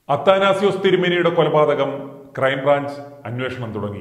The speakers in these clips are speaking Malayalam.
അത്താനാസിയോസ് തിരുമേനിയുടെ കൊലപാതകം ക്രൈംബ്രാഞ്ച് അന്വേഷണം തുടങ്ങി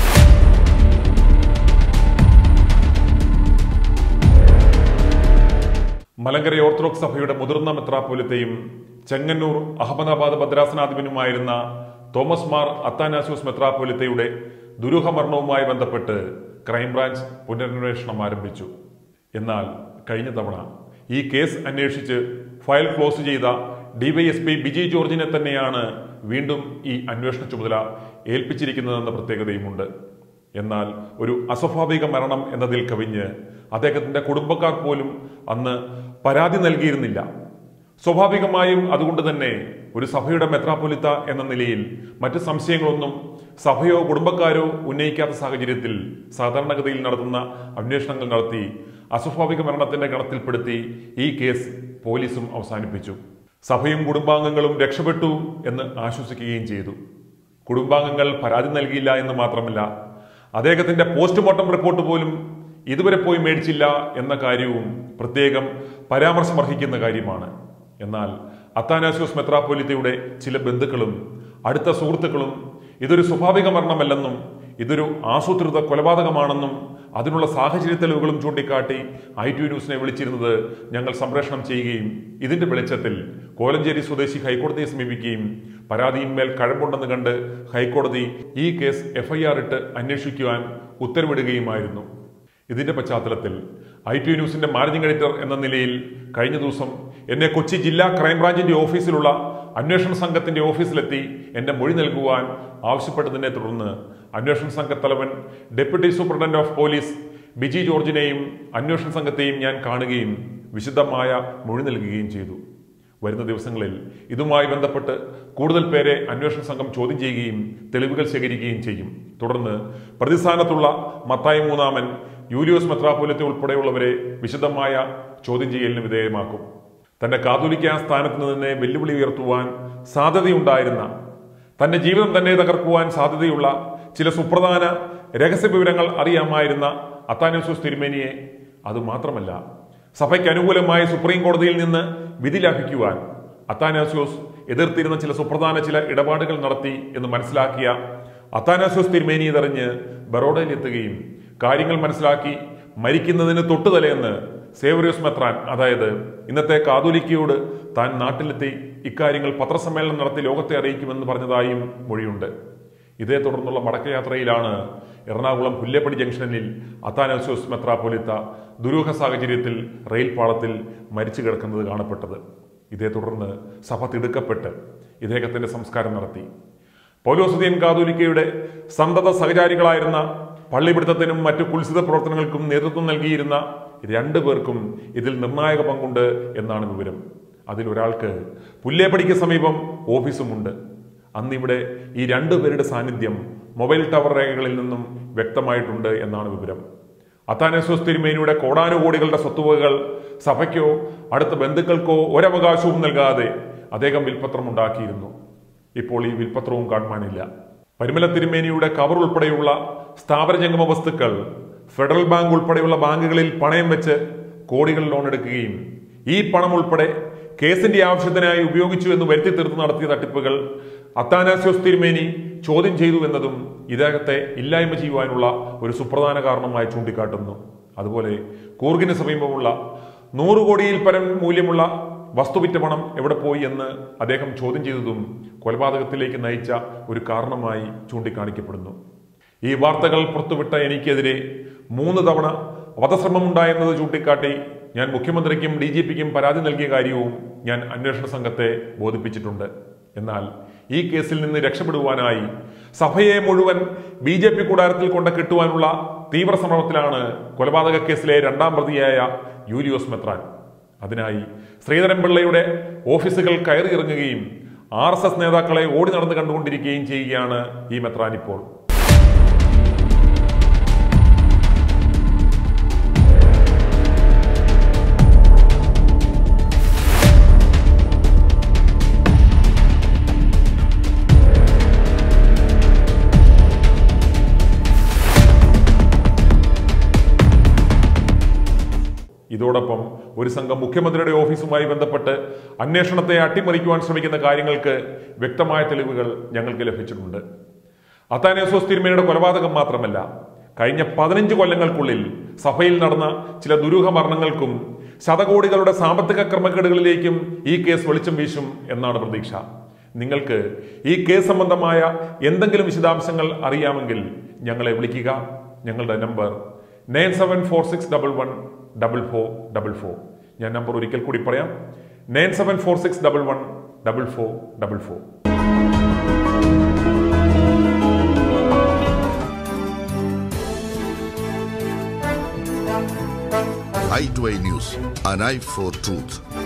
മലങ്കര ഓർത്തഡോക്സ് സഭയുടെ മുതിർന്ന മെത്രാപ്പോലിത്തെയും ചെങ്ങന്നൂർ അഹമ്മദാബാദ് ഭദ്രാസനാധിപനുമായിരുന്ന തോമസ് മാർ അത്താനാസിയോസ് മെത്രാപ്പോലിത്തയുടെ ദുരൂഹമരണവുമായി ബന്ധപ്പെട്ട് ക്രൈംബ്രാഞ്ച് പുനരന്വേഷണം ആരംഭിച്ചു എന്നാൽ കഴിഞ്ഞ തവണ ഈ കേസ് അന്വേഷിച്ച് ഫയൽ ക്ലോസ് ചെയ്ത ഡിവൈഎസ്പി ബിജി ജോർജിനെ തന്നെയാണ് വീണ്ടും ഈ അന്വേഷണ ചുമതല ഏൽപ്പിച്ചിരിക്കുന്നതെന്ന പ്രത്യേകതയുമുണ്ട് എന്നാൽ ഒരു അസ്വാഭാവിക മരണം എന്നതിൽ കവിഞ്ഞ് അദ്ദേഹത്തിന്റെ കുടുംബക്കാർ പോലും അന്ന് പരാതി നൽകിയിരുന്നില്ല സ്വാഭാവികമായും അതുകൊണ്ട് തന്നെ ഒരു സഭയുടെ മെത്രാപ്പൊലിത്ത എന്ന നിലയിൽ മറ്റ് സംശയങ്ങളൊന്നും സഭയോ കുടുംബക്കാരോ ഉന്നയിക്കാത്ത സാഹചര്യത്തിൽ സാധാരണഗതിയിൽ നടത്തുന്ന അന്വേഷണങ്ങൾ നടത്തി അസ്വാഭാവിക മരണത്തിന്റെ ഗണത്തിൽപ്പെടുത്തി ഈ കേസ് പോലീസും അവസാനിപ്പിച്ചു സഭയും കുടുംബാംഗങ്ങളും രക്ഷപ്പെട്ടു എന്ന് ആശ്വസിക്കുകയും ചെയ്തു കുടുംബാംഗങ്ങൾ പരാതി നൽകിയില്ല എന്ന് മാത്രമല്ല അദ്ദേഹത്തിന്റെ പോസ്റ്റ്മോർട്ടം റിപ്പോർട്ട് പോലും ഇതുവരെ പോയി മേടിച്ചില്ല എന്ന കാര്യവും പ്രത്യേകം പരാമർശമർഹിക്കുന്ന കാര്യമാണ് എന്നാൽ അത്താനാസിയോസ് മെത്രാപ്പൊലിത്തയുടെ ചില ബന്ധുക്കളും അടുത്ത സുഹൃത്തുക്കളും ഇതൊരു സ്വാഭാവിക മരണമല്ലെന്നും ഇതൊരു ആസൂത്രിത കൊലപാതകമാണെന്നും അതിനുള്ള സാഹചര്യ തെളിവുകളും ചൂണ്ടിക്കാട്ടി ഐ ടി ന്യൂസിനെ വിളിച്ചിരുന്നത് ഞങ്ങൾ സംപ്രേഷണം ചെയ്യുകയും ഇതിന്റെ വെളിച്ചത്തിൽ കോലഞ്ചേരി സ്വദേശി ഹൈക്കോടതിയെ സമീപിക്കുകയും പരാതിയിന്മേൽ കഴമ്പുണ്ടെന്ന് കണ്ട് ഹൈക്കോടതി ഈ കേസ് എഫ്ഐആർ ഇട്ട് അന്വേഷിക്കുവാൻ ഉത്തരവിടുകയുമായിരുന്നു ഇതിന്റെ പശ്ചാത്തലത്തിൽ ഐ ടി ന്യൂസിന്റെ മാനേജിംഗ് എഡിറ്റർ എന്ന നിലയിൽ കഴിഞ്ഞ ദിവസം എന്നെ കൊച്ചി ജില്ലാ ക്രൈംബ്രാഞ്ചിന്റെ ഓഫീസിലുള്ള അന്വേഷണ സംഘത്തിന്റെ ഓഫീസിലെത്തി എന്റെ മൊഴി നൽകുവാൻ ആവശ്യപ്പെട്ടതിനെ തുടർന്ന് അന്വേഷണ സംഘത്തലവൻ deputy superintendent of police Biji ജോർജിനെയും അന്വേഷണ സംഘത്തെയും ഞാൻ കാണുകയും വിശദമായ മൊഴി നൽകുകയും ചെയ്തു വരുന്ന ദിവസങ്ങളിൽ ഇതുമായി ബന്ധപ്പെട്ട് കൂടുതൽ പേരെ അന്വേഷണ സംഘം ചോദ്യം ചെയ്യുകയും തെളിവുകൾ ശേഖരിക്കുകയും ചെയ്യും തുടർന്ന് പ്രതിസ്ഥാനത്തുള്ള മത്തായി മൂന്നാമൻ യൂലിയോസ് മെത്രാപോലത്തെ ഉൾപ്പെടെയുള്ളവരെ വിശദമായ ചോദ്യം ചെയ്യലിന് വിധേയമാക്കും തന്റെ കാതോലിക്ക സ്ഥാനത്ത് നിന്ന് വെല്ലുവിളി ഉയർത്തുവാൻ സാധ്യതയുണ്ടായിരുന്ന തന്റെ ജീവിതം തന്നെ തകർക്കുവാൻ സാധ്യതയുള്ള ചില സുപ്രധാന രഹസ്യ വിവരങ്ങൾ അറിയാമായിരുന്ന അത്താനോസോസ് തിരുമേനിയെ അതുമാത്രമല്ല സഭയ്ക്ക് അനുകൂലമായി സുപ്രീം കോടതിയിൽ നിന്ന് വിധി ലഭിക്കുവാൻ അത്താനാസ്യോസ് എതിർത്തിരുന്ന ചില സുപ്രധാന ചില ഇടപാടുകൾ നടത്തി എന്ന് മനസ്സിലാക്കിയ അത്താനാസ്യോസ് തിരുമേനി ഇതറിഞ്ഞ് ബറോഡയിലെത്തുകയും കാര്യങ്ങൾ മനസ്സിലാക്കി മരിക്കുന്നതിന് തൊട്ടുതലേന്ന് സേവറിയോസ് മെത്രാൻ അതായത് ഇന്നത്തെ കാതോലിക്കയോട് താൻ നാട്ടിലെത്തി ഇക്കാര്യങ്ങൾ പത്രസമ്മേളനം നടത്തി ലോകത്തെ അറിയിക്കുമെന്ന് പറഞ്ഞതായും മൊഴിയുണ്ട് ഇതേ തുടർന്നുള്ള മടക്കയാത്രയിലാണ് എറണാകുളം പുല്ലേപ്പടി ജംഗ്ഷനിൽ അത്താനോസ്യോസ് മെത്രാപ്പൊലിത്ത ദുരൂഹ സാഹചര്യത്തിൽ റെയിൽ പാളത്തിൽ മരിച്ചു കിടക്കുന്നത് കാണപ്പെട്ടത് ഇതേ തുടർന്ന് സഭ തിടുക്കപ്പെട്ട് ഇദ്ദേഹത്തിന്റെ സംസ്കാരം നടത്തി പൗലോസുദ്ദീൻ കാതോലിക്കയുടെ സന്തത സഹചാരികളായിരുന്ന പള്ളിപിടുത്തത്തിനും മറ്റു കുൽസിത പ്രവർത്തനങ്ങൾക്കും നേതൃത്വം നൽകിയിരുന്ന രണ്ടു പേർക്കും ഇതിൽ നിർണായക പങ്കുണ്ട് എന്നാണ് വിവരം അതിലൊരാൾക്ക് പുല്ലേപ്പടിക്ക് സമീപം ഓഫീസുമുണ്ട് അന്നിവിടെ ഈ രണ്ടു പേരുടെ സാന്നിധ്യം മൊബൈൽ ടവർ രേഖകളിൽ നിന്നും വ്യക്തമായിട്ടുണ്ട് എന്നാണ് വിവരം അത്താനസോസ് തിരുമേനിയുടെ കോടാനുകോടികളുടെ സ്വത്തുവകകൾ സഭയ്ക്കോ അടുത്ത ബന്ധുക്കൾക്കോ ഒരവകാശവും നൽകാതെ അദ്ദേഹം വിൽപത്രം ഉണ്ടാക്കിയിരുന്നു ഇപ്പോൾ ഈ വിൽപത്രവും കാണുവാനില്ല പരിമല തിരുമേനിയുടെ കവർ ഉൾപ്പെടെയുള്ള സ്ഥാപന ജംഗമ വസ്തുക്കൾ ഫെഡറൽ ബാങ്ക് ഉൾപ്പെടെയുള്ള ബാങ്കുകളിൽ പണയം വെച്ച് കോടികൾ ലോൺ എടുക്കുകയും ഈ പണം ഉൾപ്പെടെ കേസിന്റെ ആവശ്യത്തിനായി ഉപയോഗിച്ചു എന്ന് വരുത്തി തീർത്ത് നടത്തിയ തട്ടിപ്പുകൾ അത്താനാസ്യോസ് തിരുമേനി ചോദ്യം ചെയ്തു എന്നതും ഇദ്ദേഹത്തെ ഇല്ലായ്മ ചെയ്യുവാനുള്ള ഒരു സുപ്രധാന കാരണമായി ചൂണ്ടിക്കാട്ടുന്നു അതുപോലെ കൂർഗിന് സമീപമുള്ള നൂറ് കോടിയിൽ പരം മൂല്യമുള്ള വസ്തുവിറ്റ പണം എവിടെ പോയി എന്ന് അദ്ദേഹം ചോദ്യം ചെയ്തതും കൊലപാതകത്തിലേക്ക് നയിച്ച ഒരു കാരണമായി ചൂണ്ടിക്കാണിക്കപ്പെടുന്നു ഈ വാർത്തകൾ പുറത്തുവിട്ട എനിക്കെതിരെ മൂന്ന് തവണ വധശ്രമമുണ്ടായെന്നത് ചൂണ്ടിക്കാട്ടി ഞാൻ മുഖ്യമന്ത്രിക്കും ഡി ജി പിക്കും പരാതി നൽകിയ കാര്യവും ഞാൻ അന്വേഷണ സംഘത്തെ ബോധിപ്പിച്ചിട്ടുണ്ട് എന്നാൽ ഈ കേസിൽ നിന്ന് രക്ഷപ്പെടുവാനായി സഭയെ മുഴുവൻ ബി ജെ പി കൂടാരത്തിൽ കൊണ്ട് കിട്ടുവാനുള്ള തീവ്ര ശ്രമത്തിലാണ് കൊലപാതക കേസിലെ രണ്ടാം പ്രതിയായ യൂലിയോസ് മെത്രാൻ അതിനായി ശ്രീധരൻപിള്ളയുടെ ഓഫീസുകൾ കയറിയിറങ്ങുകയും ആർ എസ് എസ് നേതാക്കളെ ഓടി നടന്ന് കണ്ടുകൊണ്ടിരിക്കുകയും ചെയ്യുകയാണ് ഈ മെത്രാൻ ഇപ്പോൾ ഇതോടൊപ്പം ഒരു സംഘം മുഖ്യമന്ത്രിയുടെ ഓഫീസുമായി ബന്ധപ്പെട്ട് അന്വേഷണത്തെ അട്ടിമറിക്കുവാൻ ശ്രമിക്കുന്ന കാര്യങ്ങൾക്ക് വ്യക്തമായ തെളിവുകൾ ഞങ്ങൾക്ക് ലഭിച്ചിട്ടുണ്ട് അത്താനേസോസ് തിരുമേനിയുടെ കൊലപാതകം മാത്രമല്ല കഴിഞ്ഞ പതിനഞ്ച് കൊല്ലങ്ങൾക്കുള്ളിൽ സഭയിൽ നടന്ന ചില ദുരൂഹ മരണങ്ങൾക്കും ശതകോടികളുടെ സാമ്പത്തിക ക്രമക്കേടുകളിലേക്കും ഈ കേസ് വെളിച്ചം വീശും എന്നാണ് പ്രതീക്ഷ നിങ്ങൾക്ക് ഈ കേസ് സംബന്ധമായ എന്തെങ്കിലും വിശദാംശങ്ങൾ അറിയാമെങ്കിൽ ഞങ്ങളെ വിളിക്കുക ഞങ്ങളുടെ number nine seven four six double one double four double four ഞാൻ നമ്പർ ഒരിക്കൽ കൂടി പറയാം nine seven four six double one double four double four i2i News, an eye for truth.